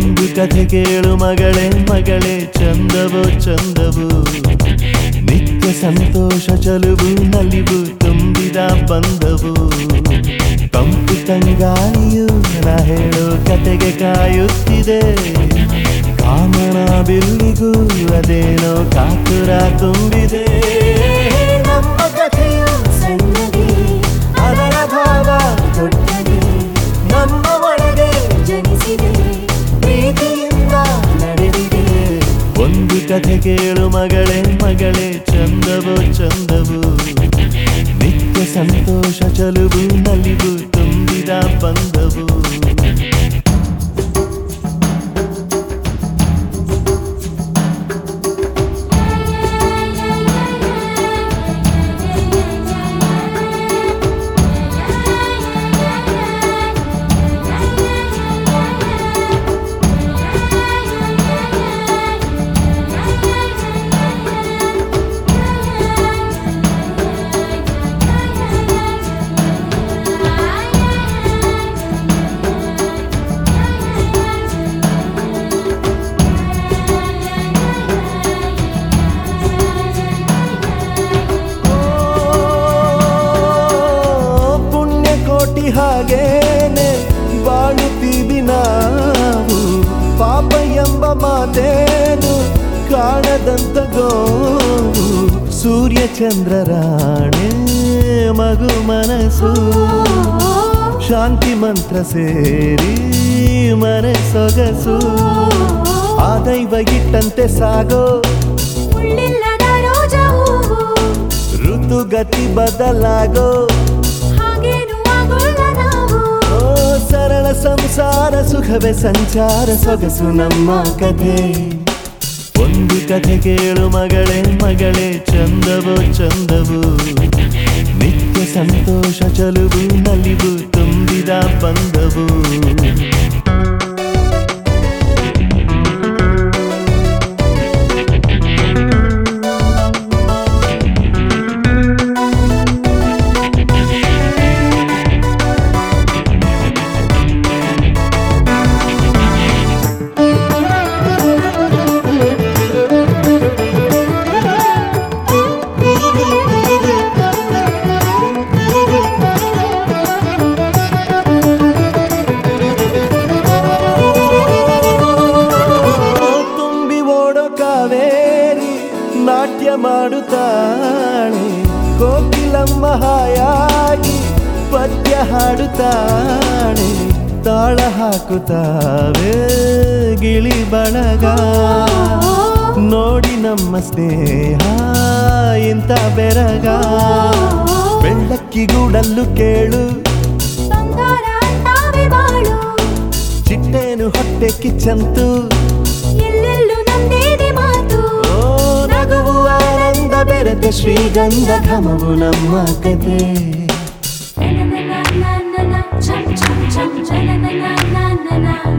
ಒಂದು ಕಥೆ ಕೇಳು ಮಗಳೇ ಮಗಳೇ ಚಂದವೋ ಚಂದವು ನಿತ್ಯ ಸಂತೋಷ ಚಲುವು ನಲಿವು ತುಂಬಿದ ಬಂದವು ತಂಪು ತಂಗಾಳಿಯು ನಾ ಹೇಳೋ ಕತೆಗೆ ಕಾಯುತ್ತಿದೆ ಕಾಮನ ಬಿಲ್ಲಿಗೂ ಅದೇನೋ ಕಾತುರ ತುಂಬಿದೆ ನಮ್ಮ ಕಥೆಯು ಸಣ್ಣದೇ ಅದರ ಭಾವ ದೊಡ್ಡದೇ ನಮ್ಮ ಒಳಗೆ ಜನಿಸಿದೆ ಪ್ರೀತಿಯಿಂದ ನಡೆದಿದೆ ಒಂದು ಕಥೆ ಕೇಳು ಮಗಳೇ ಮಗಳೇ ಚಂದವೋ ಚಂದವು ನಿತ್ಯ ಸಂತೋಷ ಚಲುವು ನಲಿವು ತುಂಬಿದ ಬಂದವು ಪುಣ್ಯಕೋಟಿ ಹಾಗೇನೆ ಬಾಳುತ್ತೀವಿ ನಾವು ಪಾಪ ಎಂಬ ಮಾತೇನು ಕಾಣದಂತ ಗೋವು ಸೂರ್ಯ ಚಂದ್ರರಾಣೆ ಮಗು ಮನಸ್ಸು ಶಾಂತಿ ಮಂತ್ರ ಸೇರಿ ಮನೆ ಸೊಗಸು ಆ ದೈವ ಇಟ್ಟಂತೆ ಸಾಗೋ ಮುಳ್ಳಿಲ್ಲದ ರೋಜಾ ಹೂವು ಋತುಗತಿ ಬದಲಾಗೋ ಹಾಗೇನು ಆಗೋಲ್ಲ ನಾವು ಓ ಸರಳ ಸಂಸಾರ ಸುಖವೇ ಸಂಚಾರ ಸೊಗಸು ನಮ್ಮ ಕಥೆ ಒಂದು ಕಥೆ ಕೇಳು ಮಗಳೇ ಮಗಳೇ ಚಂದವೋ ಚಂದವು ನಿತ್ಯ ಸಂತೋಷ ಚಲುವು ನಲಿವು ತುಂಬಿದ ಬಂದವು ತುಂಬಿ ಓಡೋ ಕಾವೇರಿ ನಾಟ್ಯ ಮಾಡುತ್ತಾಳೆ ಕೋಕಿಲಮ್ಮ ಹಾಯಾಗಿ ಪದ್ಯ ಹಾಡುತ್ತಾಳೆ ತಾಳ ಹಾಕುತ್ತಾವೆ ಗಿಳಿ ಬಳಗ ನೋಡಿ ನಮ್ಮ ಸ್ನೇಹ ಇಂಥ ಬೆರಗ ಬೆಳ್ಳಕ್ಕಿಗೂಡಲ್ಲು ಕೇಳು ಬಂಗಾರ ಅಂತಾವೆ ಬಾಳು ಚಿಟ್ಟೇನು ಹೊಟ್ಟೆ ಕಿಚ್ಚಂತು ಎಲ್ಲೆಲ್ಲೂ ನಂದೇನೆ ಮಾತು ಓ ನಗುವು ಆನಂದ ಬೆರೆತ ಶ್ರೀಗಂಧ ಘಮವು ನಮ್ಮ ಕತೆ ಚಂ ಚಂ ಚಂ ಚಂ